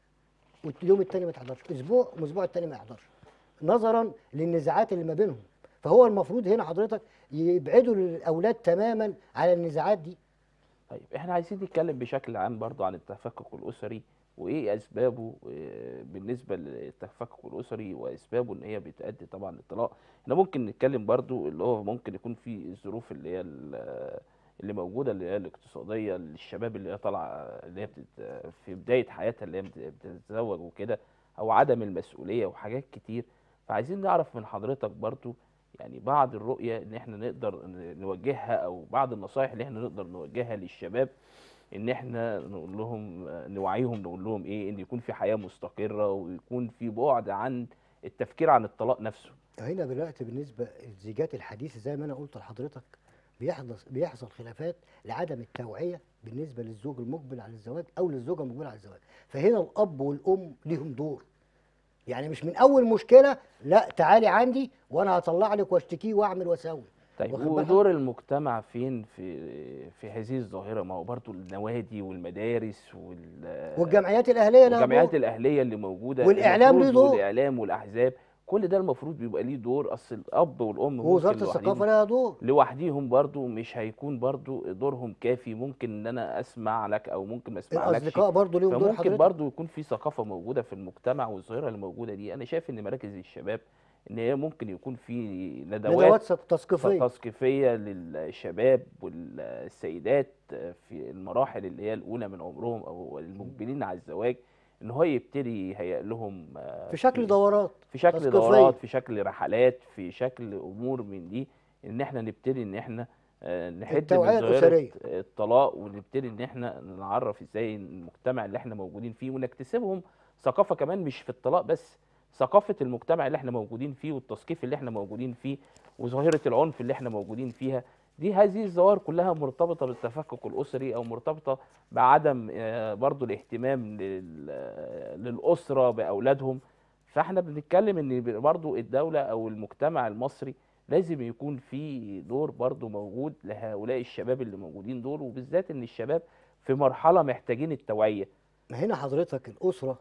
Speaker 3: واليوم التاني ما تحضرش اسبوع والاسبوع التاني ما يحضرش نظرا للنزاعات اللي ما بينهم فهو المفروض هنا حضرتك يبعدوا الاولاد تماما على النزاعات دي
Speaker 1: طيب احنا عايزين نتكلم بشكل عام برضو عن التفكك الاسري وايه اسبابه آه، بالنسبه للتفكك الاسري واسبابه ان هي بتؤدي طبعا للطلاق احنا ممكن نتكلم برضو اللي هو ممكن يكون في الظروف اللي هي ال- اللي موجوده اللي هي الاقتصاديه للشباب اللي هي طالعه اللي هي بتت في بدايه حياتها اللي هي بت- بتتزوج وكده او عدم المسؤوليه وحاجات كتير فعايزين نعرف من حضرتك برضو يعني بعض الرؤية ان احنا نقدر ن- نوجهها او بعض النصائح اللي احنا نقدر نوجهها للشباب ان احنا نقول لهم نوعيهم نقول لهم ايه ان يكون في حياة مستقرة ويكون في بعد عن التفكير عن الطلاق نفسه
Speaker 3: هنا دلوقتي بالنسبه للزيجات الحديثه زي ما انا قلت لحضرتك بيحدث بيحصل خلافات لعدم التوعيه بالنسبه للزوج المقبل على الزواج او للزوجه المقبله على الزواج فهنا الاب والام ليهم دور يعني مش من اول مشكله لا تعالي عندي وانا هطلع لك واشتكيه واعمل واسوي
Speaker 1: طيب
Speaker 3: واخد بالك؟
Speaker 1: ودور المجتمع فين في في هذه الظاهرة ما هو برضو النوادي والمدارس وال
Speaker 3: والجمعيات الاهليه لها
Speaker 1: والجمعيات
Speaker 3: دور.
Speaker 1: الأهلية اللي موجودة
Speaker 3: والإعلام
Speaker 1: المفروض
Speaker 3: ليه دور.
Speaker 1: والإعلام والأحزاب كل ده المفروض بيبقى ليه دور أصل الأب والأم ممكن
Speaker 3: ووزاره
Speaker 1: لوحدهم-
Speaker 3: الثقافه لها دور
Speaker 1: لوحديهم برضو مش هيكون برضو دورهم كافي ممكن ان انا اسمع لك او ممكن ما اسمعلكش
Speaker 3: الاصدقاء برضه ليهم دور
Speaker 1: فممكن
Speaker 3: حضرتك
Speaker 1: برضو يكون في ثقافة موجودة في المجتمع والظاهرة اللي موجودة دي انا شايف ان مراكز الشباب ان هي ممكن يكون في ندوات
Speaker 3: ندوات تثقيفيه
Speaker 1: تثقيفية للشباب والسيدات في المراحل اللي هي الأولى من عمرهم أو المقبلين على الزواج إن هو يبتدي يهيئ لهم آه،
Speaker 3: في شكل دورات
Speaker 1: في شكل
Speaker 3: تثقيفية.
Speaker 1: دورات في شكل رحلات في شكل امور من دي ان احنا نبتدي ان احنا آه، نحد
Speaker 3: التوعية
Speaker 1: من ظاهرة
Speaker 3: الأسرية.
Speaker 1: الطلاق ونبتدي ان احنا نعرف ازاي المجتمع اللي احنا موجودين فيه ونكتسبهم ثقافة كمان مش في الطلاق بس ثقافة المجتمع اللي احنا موجودين فيه والتثقيف اللي احنا موجودين فيه وظاهرة العنف اللي احنا موجودين فيها دي هذه الظواهر كلها مرتبطة بالتفكك الأسري أو مرتبطة بعدم آه، برضو الاهتمام لل- آه، للأسرة بأولادهم فاحنا بنتكلم ان برضو الدولة او المجتمع المصري لازم يكون في دور برضو موجود لهؤلاء الشباب اللي موجودين دول وبالذات ان الشباب في مرحلة محتاجين التوعية
Speaker 3: ما هنا حضرتك الأسرة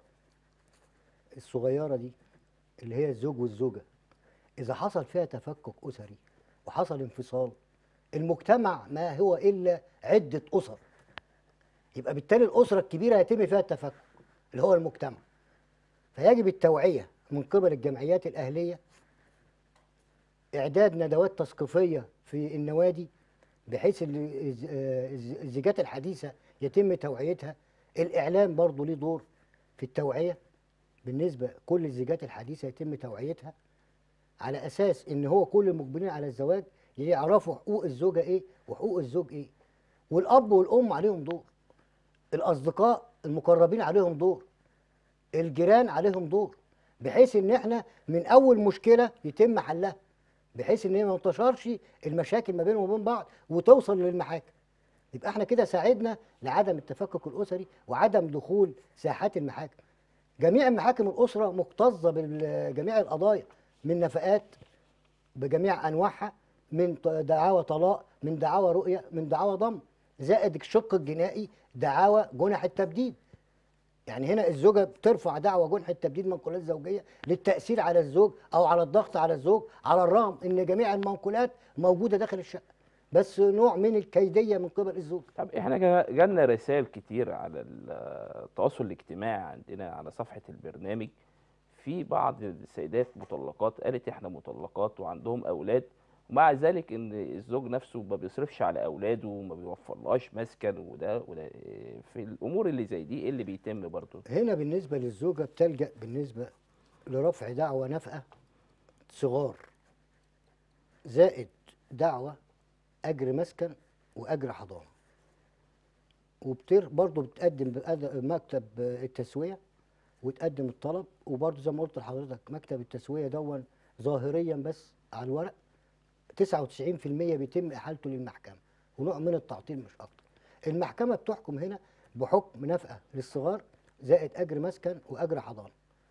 Speaker 3: الصغيرة دي اللي هي الزوج والزوجة إذا حصل فيها تفكك أسري وحصل انفصال المجتمع ما هو إلا عدة أسر يبقى بالتالي الأسرة الكبيرة يتم فيها التفكك اللي هو المجتمع فيجب التوعية من قبل الجمعيات الأهلية إعداد ندوات تثقيفية في النوادي بحيث ان الز- آه، الز- الزيجات الحديثه يتم توعيتها الاعلام برضه ليه دور في التوعيه بالنسبه كل الزيجات الحديثه يتم توعيتها على اساس ان هو كل المقبلين على الزواج يعرفوا حقوق الزوجه ايه وحقوق الزوج ايه والاب والام عليهم دور الاصدقاء المقربين عليهم دور الجيران عليهم دور بحيث ان احنا من اول مشكله يتم حلها بحيث ان هي ما انتشرش المشاكل ما بينهم وبين بعض وتوصل للمحاكم يبقى احنا كده ساعدنا لعدم التفكك الاسري وعدم دخول ساحات المحاكم جميع محاكم الاسره مكتظه بجميع القضايا من نفقات بجميع انواعها من ط- دعاوى طلاق من دعاوى رؤيه من دعاوى ضم زائد الشق الجنائي دعاوى جنح التبديد يعني هنا الزوجه بترفع دعوى جنح التبديد منقولات زوجيه للتاثير على الزوج او على الضغط على الزوج على الرغم ان جميع المنقولات موجوده داخل الشقه بس نوع من الكيديه من قبل الزوج
Speaker 1: طب احنا جا- جالنا رسائل كتير على ال- التواصل الاجتماعي عندنا على صفحة البرنامج في بعض السيدات مطلقات قالت احنا مطلقات وعندهم اولاد ومع ذلك ان الزوج نفسه ما بيصرفش على اولاده وما بيوفرلهاش مسكن وده وده في الامور اللي زي دي ايه اللي بيتم برضه
Speaker 3: هنا بالنسبه للزوجه بتلجا بالنسبه لرفع دعوى نفقه صغار زائد دعوى اجر مسكن واجر حضانه وبتر برضه بتقدم بأد- مكتب التسويه وتقدم الطلب وبرضه زي ما قلت لحضرتك مكتب التسويه دون ظاهريا بس على الورق 99% بيتم احالته للمحكمه ونوع من التعطيل مش اكتر المحكمه بتحكم هنا بحكم نفقه للصغار زائد اجر مسكن واجر حضانه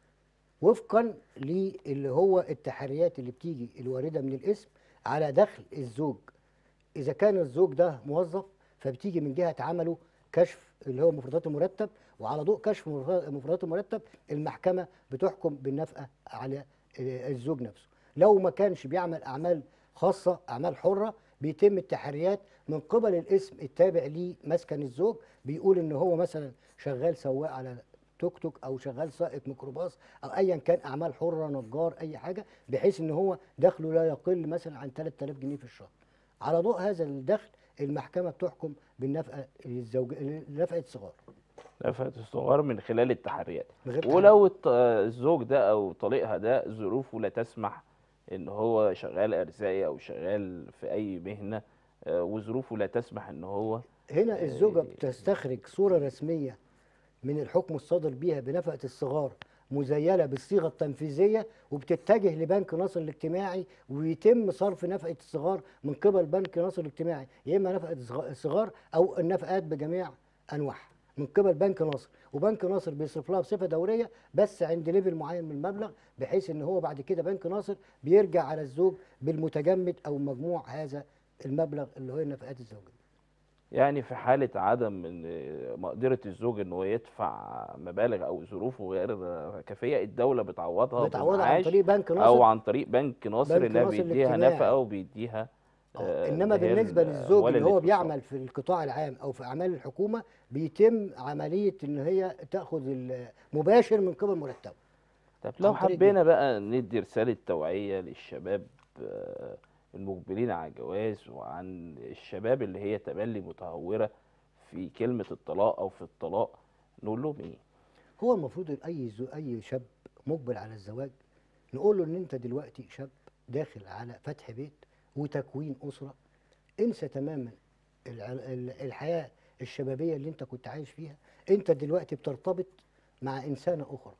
Speaker 3: وفقا للي هو التحريات اللي بتيجي الوارده من الاسم على دخل الزوج اذا كان الزوج ده موظف فبتيجي من جهه عمله كشف اللي هو مفردات المرتب وعلى ضوء كشف مفردات- مفردات المرتب المحكمه بتحكم بالنفقه على آه، الزوج نفسه لو ما كانش بيعمل اعمال خاصه اعمال حره بيتم التحريات من قبل الاسم التابع لمسكن الزوج بيقول ان هو مثلا شغال سواق على توك توك او شغال سائق ميكروباص او ايا كان اعمال حره نجار اي حاجه بحيث ان هو دخله لا يقل مثلا عن 3000 جنيه في الشهر على ضوء هذا الدخل المحكمه بتحكم بالنفقه للزوج نفقه الصغار
Speaker 1: نفقة الصغار من خلال التحريات
Speaker 3: من غير
Speaker 1: ولو الط- الزوج ده او طليقها ده ظروفه لا تسمح ان هو شغال ارزاقي او شغال في اي مهنه آه، وظروفه لا تسمح ان هو
Speaker 3: هنا الزوجة بتستخرج صورة رسمية من الحكم الصادر بيها بنفقة الصغار مزيلة بالصيغة التنفيذية وبتتجه لبنك ناصر الاجتماعي ويتم صرف نفقة الصغار من قبل بنك ناصر الاجتماعي يا إما نفقة الصغ- الصغار أو النفقات بجميع أنواعها من قبل بنك ناصر وبنك ناصر بيصرف لها بصفة دورية بس عند ليفل معين من المبلغ بحيث ان هو بعد كده بنك ناصر بيرجع على الزوج بالمتجمد او مجموع هذا المبلغ اللي هو النفقات الزوجية
Speaker 1: يعني في حاله عدم من آه، مقدره الزوج ان هو يدفع مبالغ او ظروفه غير كافيه الدوله بتعوضها
Speaker 3: بتعوضها عن
Speaker 1: بمعاش
Speaker 3: طريق بنك ناصر
Speaker 1: او عن طريق بنك ناصر
Speaker 3: بنك
Speaker 1: انها
Speaker 3: ناصر
Speaker 1: بيديها
Speaker 3: الاجتماعي.
Speaker 1: نفقه وبيديها
Speaker 3: آه،
Speaker 1: آه،
Speaker 3: انما
Speaker 1: اللي هي
Speaker 3: بالنسبه للزوج
Speaker 1: أموال
Speaker 3: اللي هو
Speaker 1: الاتصال.
Speaker 3: بيعمل في القطاع العام او في اعمال الحكومه بيتم عمليه ان هي تاخذ المباشر من قبل مرتبه
Speaker 1: طب لو
Speaker 3: عن طريق دي.
Speaker 1: حبينا بقى ندي رسالة توعية للشباب آه، المقبلين على الجواز وعن الشباب اللي هي تملي متهورة في كلمة الطلاق أو في الطلاق نقول لهم إيه؟
Speaker 3: هو المفروض إن اي زو اي شاب مقبل على الزواج نقول له ان انت دلوقتي شاب داخل على فتح بيت وتكوين اسره انسى تماما الع- ال- الحياه الشبابيه اللي انت كنت عايش فيها انت دلوقتي بترتبط مع انسانه اخرى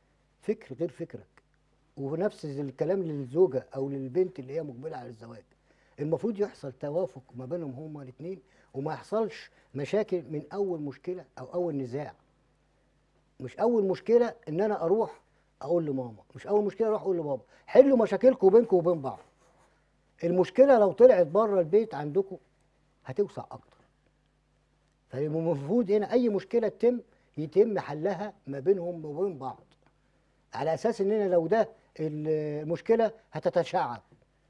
Speaker 3: فكر غير فكرك ونفس الكلام للزوجه او للبنت اللي هي مقبله على الزواج المفروض يحصل توافق ما بينهم هما الاثنين وما يحصلش مشاكل من اول مشكله او اول نزاع مش اول مشكله ان انا اروح اقول لماما مش اول مشكله اروح اقول لبابا حلوا مشاكلكم بينكم وبين بعض المشكله لو طلعت بره البيت عندكم هتوسع اكتر فالمفروض هنا اي مشكله تتم يتم حلها ما بينهم وبين بعض على اساس ان انا لو ده المشكله هتتشعب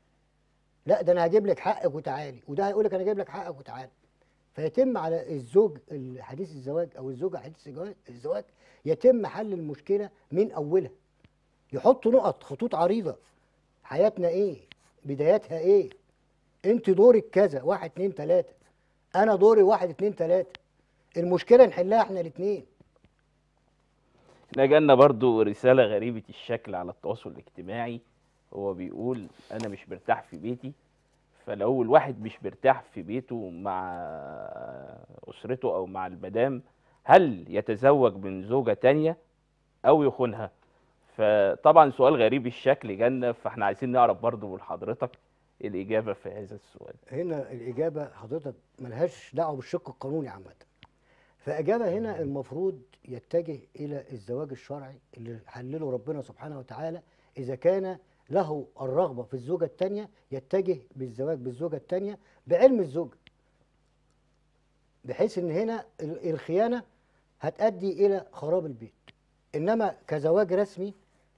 Speaker 3: لا ده انا هجيب لك حقك وتعالي وده هيقول لك انا هجيب لك حقك وتعالي فيتم على الزوج حديث الزواج او الزوجه حديث الزواج الزواج يتم حل المشكله من اولها يحطوا نقط خطوط عريضه حياتنا ايه بداياتها ايه انت دورك كذا واحد اتنين تلاته انا دوري واحد اتنين تلاته المشكله نحلها احنا الاتنين
Speaker 1: احنا جالنا برضو رسالة غريبة الشكل على التواصل الاجتماعي هو بيقول أنا مش مرتاح في بيتي فلو الواحد مش مرتاح في بيته مع أسرته أو مع المدام هل يتزوج من زوجة تانية أو يخونها فطبعا سؤال غريب الشكل جالنا فاحنا عايزين نعرف برضو من حضرتك الإجابة في هذا السؤال
Speaker 3: هنا الاجابه حضرتك ملهاش دعوه بالشق القانوني عامه فاجابه هنا المفروض يتجه الى الزواج الشرعي اللي حلله ربنا سبحانه وتعالى اذا كان له الرغبه في الزوجه الثانيه يتجه بالزواج بالزوجه الثانيه بعلم الزوج بحيث ان هنا ال- الخيانه هتؤدي الى خراب البيت انما كزواج رسمي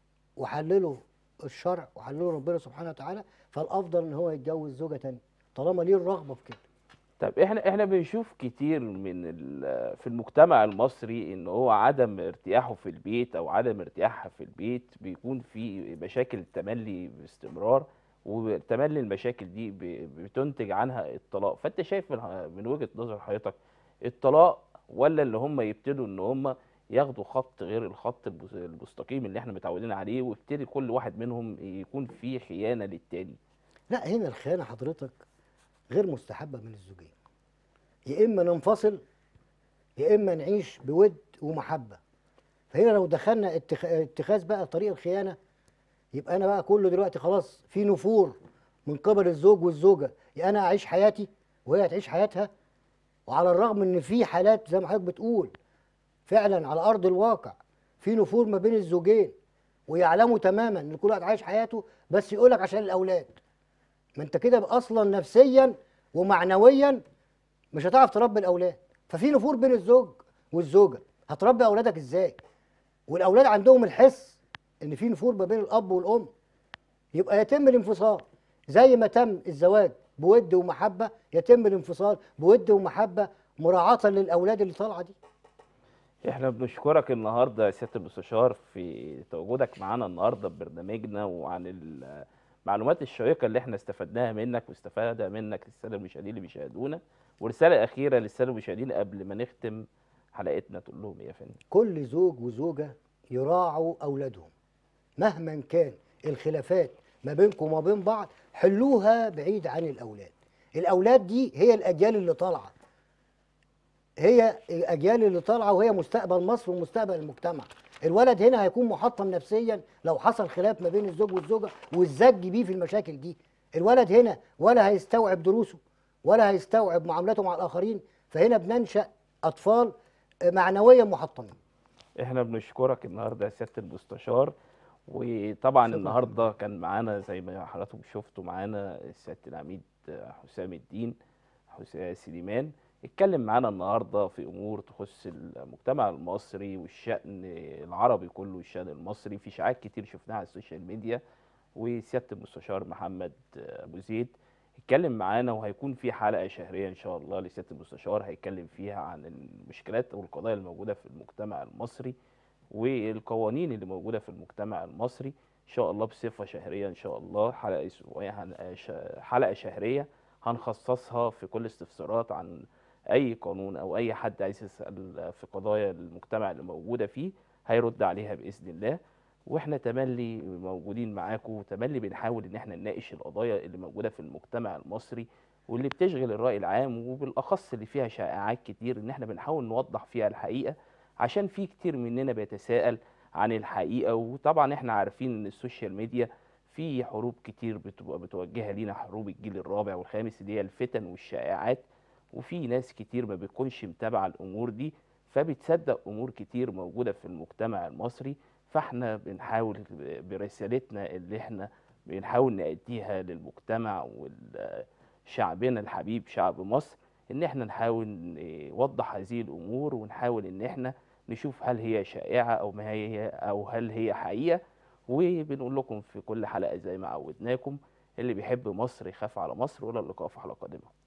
Speaker 3: وحلله الشرع وحلله ربنا سبحانه وتعالى فالافضل ان هو يتجوز زوجه ثانيه طالما ليه الرغبه في كده
Speaker 1: طب احنا احنا بنشوف كتير من ال- في المجتمع المصري ان هو عدم ارتياحه في البيت او عدم ارتياحها في البيت بيكون في مشاكل تملي باستمرار وتملي المشاكل دي ب- بتنتج عنها الطلاق فانت شايف من من وجهة نظر حضرتك الطلاق ولا اللي هم يبتدوا ان هم ياخدوا خط غير الخط المس- المستقيم اللي احنا متعودين عليه ويبتدي كل واحد منهم يكون فيه خيانة للتاني
Speaker 3: لا هنا الخيانه حضرتك غير مستحبه من الزوجين يا اما ننفصل يا اما نعيش بود ومحبه فهنا لو دخلنا اتخ... اتخاذ بقى طريق الخيانه يبقى انا بقى كله دلوقتي خلاص في نفور من قبل الزوج والزوجه يا انا اعيش حياتي وهي تعيش حياتها وعلى الرغم ان في حالات زي ما حضرتك بتقول فعلا على ارض الواقع في نفور ما بين الزوجين ويعلموا تماما ان كل واحد عايش حياته بس يقول لك عشان الاولاد ما انت كده اصلا نفسيا ومعنويا مش هتعرف تربي الاولاد ففي نفور بين الزوج والزوجه هتربي اولادك ازاي والاولاد عندهم الحس ان في نفور ما بين الاب والام يبقى يتم الانفصال زي ما تم الزواج بود ومحبه يتم الانفصال بود ومحبه مراعاه للاولاد اللي طالعه دي
Speaker 1: احنا بنشكرك النهارده يا سياده المستشار في تواجدك معانا النهارده ببرنامجنا وعن المعلومات الشيقه اللي احنا استفدناها منك واستفادها منك الساده المشاهدين اللي بيشاهدونا ورساله اخيره للساده المشاهدين قبل ما نختم حلقتنا تقول لهم ايه يا فندم
Speaker 3: كل زوج وزوجة يراعوا أولادهم مهما كان الخلافات ما بينكم وما بين بعض حلوها بعيد عن الأولاد الأولاد دي هي الأجيال اللي طالعة هي الأجيال اللي طالعة وهي مستقبل مصر ومستقبل المجتمع الولد هنا هيكون محطم نفسيا لو حصل خلاف ما بين الزوج والزوجة والزج بيه في المشاكل دي الولد هنا ولا هيستوعب دروسه ولا هيستوعب معاملته مع الآخرين فهنا بننشأ أطفال معنويا محطمين
Speaker 1: احنا بنشكرك النهارده يا سياده المستشار وطبعا
Speaker 3: شكراً.
Speaker 1: النهارده كان معانا زي ما حضراتكم شفتوا معانا سياده العميد حسام الدين حسام سليمان اتكلم معانا النهارده في امور تخص المجتمع المصري والشان العربي كله والشان المصري في اشاعات كتير شفناها على السوشيال ميديا وسياده المستشار محمد ابو زيد اتكلم معانا وهيكون في حلقه شهريه ان شاء الله لسياده المستشار هيتكلم فيها عن المشكلات والقضايا الموجوده في المجتمع المصري والقوانين اللي موجوده في المجتمع المصري ان شاء الله بصفه شهريه ان شاء الله حلقه اسبوعيه هن- ش- حلقه شهريه هنخصصها في كل استفسارات عن اي قانون او اي حد عايز يسال في قضايا المجتمع اللي موجوده فيه هيرد عليها باذن الله واحنا تملي موجودين معاكم وتملي بنحاول ان احنا نناقش القضايا اللي موجوده في المجتمع المصري واللي بتشغل الراي العام وبالاخص اللي فيها شائعات كتير ان احنا بنحاول نوضح فيها الحقيقه عشان في كتير مننا بيتساءل عن الحقيقه وطبعا احنا عارفين ان السوشيال ميديا في حروب كتير بتبقى بتوجهها لينا حروب الجيل الرابع والخامس اللي هي الفتن والشائعات وفي ناس كتير ما بتكونش متابعه الامور دي فبتصدق امور كتير موجوده في المجتمع المصري فاحنا بنحاول برسالتنا اللي احنا بنحاول نأديها للمجتمع وشعبنا الحبيب شعب مصر ان احنا نحاول نوضح هذه الامور ونحاول ان احنا نشوف هل هي شائعة او ما هي او هل هي حقيقة وبنقول لكم في كل حلقة زي ما عودناكم اللي بيحب مصر يخاف على مصر والى اللقاء في حلقة قادمة